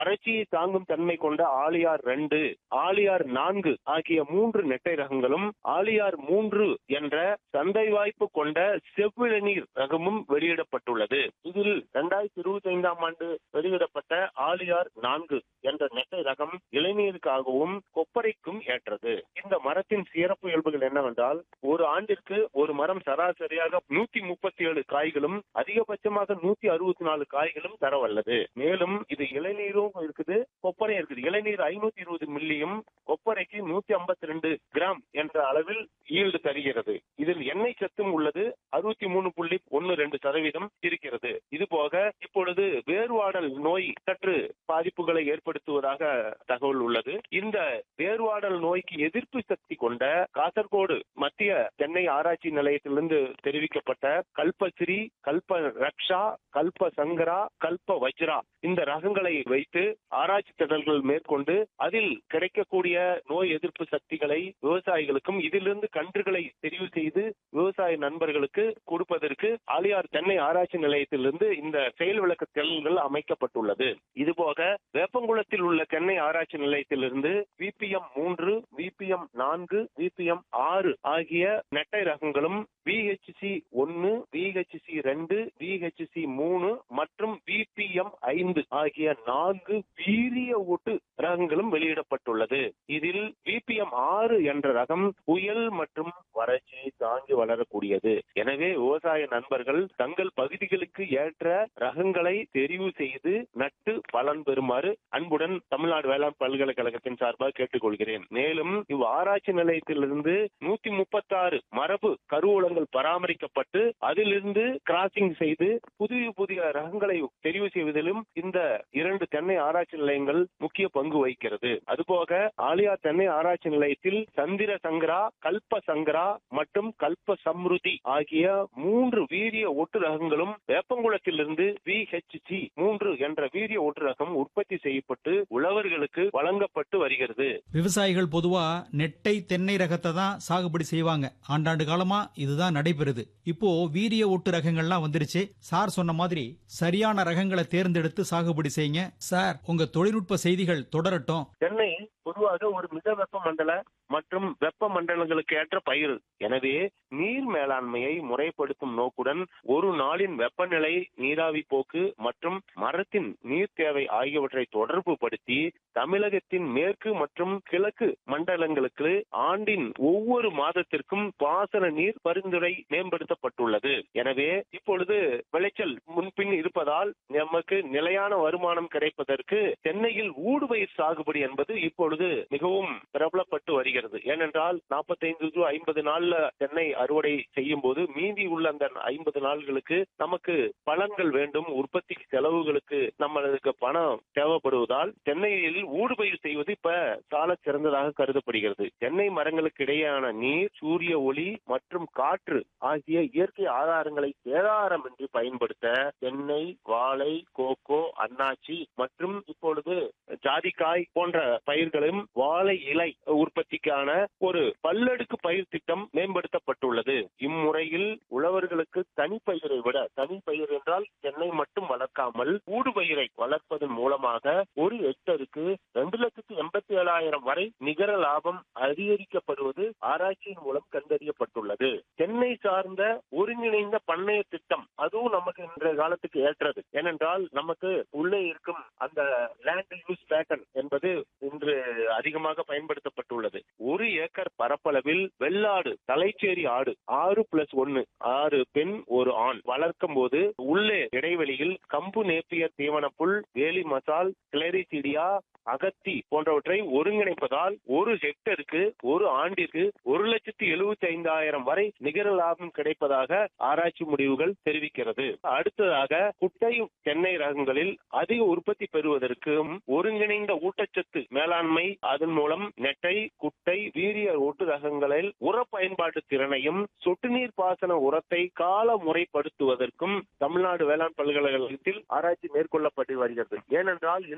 வறட்சியை தாங்கும் தன்மை கொண்ட ஆலியார் ரெண்டு ஆலியார் நான்கு ஆகிய மூன்று நெட்டை ரகங்களும் ஆலியார் மூன்று என்ற சந்தை வாய்ப்பு கொண்ட செவ்விளநீர் ரகமும் வெளியிடப்பட்டுள்ளது இதில் இரண்டாயிரத்தி இருபத்தி ஐந்தாம் ஆண்டு வெளியிடப்பட்ட ஆலியார் நான்கு என்ற நெட்டை ரகம் இளநீருக்காகவும் கொப்பரைக்கும் ஏற்றது இந்த மரத்தின் சிறப்பு இயல்புகள் என்னவென்றால் ஒரு ஆண்டிற்கு ஒரு மரம் சராசரியாக நூத்தி முப்பத்தி ஏழு காய்களும் அதிகபட்சமாக நூத்தி அறுபத்தி நாலு காய்களும் தரவல்லது மேலும் இது இளநீரும் இருக்குது கொப்பரை இருக்குது இளநீர் ஐநூத்தி இருபது மில்லியும் கொப்பரைக்கு நூத்தி ஐம்பத்தி ரெண்டு கிராம் என்ற அளவில் ஈல்டு தருகிறது இதில் எண்ணெய் சத்தும் உள்ளது அறுபத்தி மூணு புள்ளி ஒன்னு ரெண்டு சதவீதம் இருக்கிறது இது போக இப்பொழுது வேர்வாடல் நோய் சற்று பாதிப்புகளை ஏற்படுத்துவதாக தகவல் உள்ளது இந்த வேர்வாடல் நோய்க்கு எதிர்ப்பு சக்தி கொண்ட காசர்கோடு மத்திய தென்னை ஆராய்ச்சி நிலையத்திலிருந்து தெரிவிக்கப்பட்ட கல்பஸ்ரீ கல்ப ரக்ஷா கல்ப சங்கரா கல்ப வஜ்ரா இந்த ரகங்களை வைத்து ஆராய்ச்சி திடல்கள் மேற்கொண்டு அதில் கிடைக்கக்கூடிய நோய் எதிர்ப்பு சக்திகளை விவசாயிகளுக்கும் இதிலிருந்து கன்றுகளை தெரிவு செய்து விவசாய நண்பர்களுக்கு கொடுப்பதற்கு ஆலியார் தென்னை ஆராய்ச்சி நிலையத்திலிருந்து இந்த செயல் விளக்க திடல்கள் அமைக்கப்பட்டுள்ளது இதுபோக வேப்பங்குளத்தில் உள்ள தென்னை ஆராய்ச்சி நிலையத்திலிருந்து விபிஎம் மூன்று விபிஎம் நான்கு விபிஎம் ஆறு ஆகிய நெட்டை ரகங்களும் விஹெச்சி ஒன்னு விஹெச்சி ரெண்டு விஹெச்சி மூணு மற்றும் விபிஎம் ஐந்து ஆகிய நான்கு வீரிய ஒட்டு ரகங்களும் வெளியிடப்பட்டுள்ளது இதில் விபிஎம் ஆறு என்ற ரகம் புயல் மற்றும் வறட்சியை தாங்கி வளரக்கூடியது எனவே விவசாய நண்பர்கள் தங்கள் பகுதிகளுக்கு ஏற்ற ரகங்களை தெரிவு செய்து நட்டு பலன் பெறுமாறு அன்புடன் தமிழ்நாடு வேளாண் பல்கலைக்கழகத்தின் சார்பாக கேட்டுக்கொள்கிறேன் மேலும் இவ் ஆராய்ச்சி நிலையத்திலிருந்து நூத்தி முப்பத்தாறு மரபு கருவூலங்கள் பராமரிக்கப்பட்டு அதிலிருந்து கிராசிங் செய்து புதிய புதிய ரகங்களை தெரிவு செய்வதிலும் இந்த இரண்டு தென்னை ஆராய்ச்சி நிலையங்கள் முக்கிய பங்கு வகிக்கிறது அதுபோக ஆலியா தென்னை ஆராய்ச்சி நிலையத்தில் சந்திர சங்கரா கல்ப சங்கரா மற்றும் கல்ப சம்ருதி ஆகிய மூன்று வீரிய ஒட்டு ரகங்களும் வேப்பங்குளத்திலிருந்து விஹெச்சி மூன்று என்ற வீரிய ஒட்டு ரகம் உற்பத்தி செய்யப்பட்டு உழவர்களுக்கு வழங்கப்பட்டு வருகிறது விவசாயிகள் பொதுவா நெட்டை தென்னை ரகத்தை தான் சாகுபடி செய்வாங்க ஆண்டாண்டு காலமா இதுதான் நடைபெறுது இப்போ வீரிய ஒட்டு ரகங்கள்லாம் வந்துருச்சு சார் சொன்ன மாதிரி சரியான ரகங்களை தேர்ந்தெடுத்து சாகுபடி செய்யுங்க சார் உங்க தொழில்நுட்ப செய்திகள் தொடரட்டும் தென்னை பொதுவாக ஒரு மித வெப்பமண்டல மற்றும் வெப்ப மண்டலங்களுக்கு ஏற்ற பயிர் எனவே நீர் மேலாண்மையை முறைப்படுத்தும் நோக்குடன் ஒரு நாளின் வெப்பநிலை நீராவி போக்கு மற்றும் மரத்தின் நீர் தேவை ஆகியவற்றை தொடர்பு படுத்தி தமிழகத்தின் மேற்கு மற்றும் கிழக்கு மண்டலங்களுக்கு ஆண்டின் ஒவ்வொரு மாதத்திற்கும் பாசன நீர் பரிந்துரை மேம்படுத்தப்பட்டுள்ளது எனவே இப்பொழுது விளைச்சல் முன்பின் இருப்பதால் நமக்கு நிலையான வருமானம் கிடைப்பதற்கு சென்னையில் ஊடுபயிர் சாகுபடி என்பது இப்பொழுது மிகவும் பிரபலப்பட்டு வருகிறது ஏனென்றால் நாற்பத்தைந்து டு ஐம்பது நாள்ல தென்னை அறுவடை செய்யும் போது மீதி உள்ள அந்த ஐம்பது நாள்களுக்கு நமக்கு பலன்கள் வேண்டும் உற்பத்தி செலவுகளுக்கு நம்மளுக்கு பணம் தேவைப்படுவதால் தென்னையில் ஊடுபயிர் செய்வது இப்ப சால சிறந்ததாக கருதப்படுகிறது தென்னை மரங்களுக்கு இடையேயான நீர் சூரிய ஒளி மற்றும் காற்று ஆகிய இயற்கை ஆதாரங்களை சேதாரமின்றி பயன்படுத்த தென்னை வாழை கோகோ அன்னாச்சி மற்றும் இப்பொழுது ஜாதிக்காய் போன்ற பயிர்களும் வாழை இலை உற்பத்திக்கான ஒரு பல்லடுக்கு பயிர் திட்டம் மேம்படுத்தப்பட்டுள்ளது இம்முறையில் உழவர்களுக்கு தனிப்பயிரை விட தனிப்பயிர் என்றால் தென்னை மட்டும் வளர்க்காமல் ஊடுபயிரை வளர்ப்பதன் மூலமாக ஒரு ஹெக்டருக்கு ரெண்டு லட்சத்து எண்பத்தி ஏழாயிரம் வரை நிகர லாபம் அதிகரிக்கப்படுவது ஆராய்ச்சியின் மூலம் கண்டறியப்பட்டுள்ளது தென்னை சார்ந்த ஒருங்கிணைந்த பண்ணைய திட்டம் அதுவும் நமக்கு இன்றைய காலத்துக்கு ஏற்றது ஏனென்றால் நமக்கு உள்ளே இருக்கும் அந்த லேண்ட் யூஸ் பேட்டர்ன் என்பது இன்று அதிகமாக பயன்படுத்தப்பட்டுள்ளது ஒரு ஏக்கர் பரப்பளவில் வெள்ளாடு தலைச்சேரி ஆடு ஆறு பிளஸ் ஒன்னு ஆறு பெண் ஒரு ஆண் வளர்க்கும் போது உள்ளே இடைவெளியில் கம்பு நேப்பியர் தீவனப்புல் வேலி மசால் கிளரிசிடியா அகத்தி போன்றவற்றை ஒருங்கிணைப்பதால் ஒரு ஹெக்டருக்கு ஒரு ஆண்டிற்கு ஒரு லட்சத்தி எழுபத்தி ஐந்தாயிரம் வரை நிகர லாபம் கிடைப்பதாக ஆராய்ச்சி முடிவுகள் தெரிவிக்கிறது அடுத்ததாக குட்டை தென்னை ரகங்களில் அதிக உற்பத்தி பெறுவதற்கும் ஒருங்கிணைந்த ஊட்டச்சத்து மேலாண்மை அதன் மூலம் நெட்டை குட்டை வீரிய ஒட்டு ரகங்களில் உர பயன்பாட்டு திறனையும் சொட்டு நீர் பாசன உரத்தை கால முறைப்படுத்துவதற்கும் தமிழ்நாடு வேளாண் பல்கலைக்கழகத்தில் ஆராய்ச்சி மேற்கொள்ளப்பட்டு வருகிறது ஏனென்றால் இன்று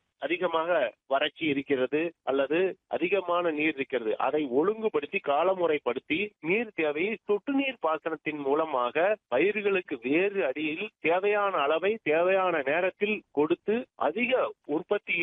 அதிகமாக வறட்சி இருக்கிறது அல்லது அதிகமான நீர் இருக்கிறது அதை ஒழுங்குபடுத்தி காலமுறைப்படுத்தி நீர் தேவையை சொட்டு நீர் பாசனத்தின் மூலமாக பயிர்களுக்கு வேறு அடியில் தேவையான அளவை தேவையான நேரத்தில் கொடுத்து அதிக உற்பத்தியை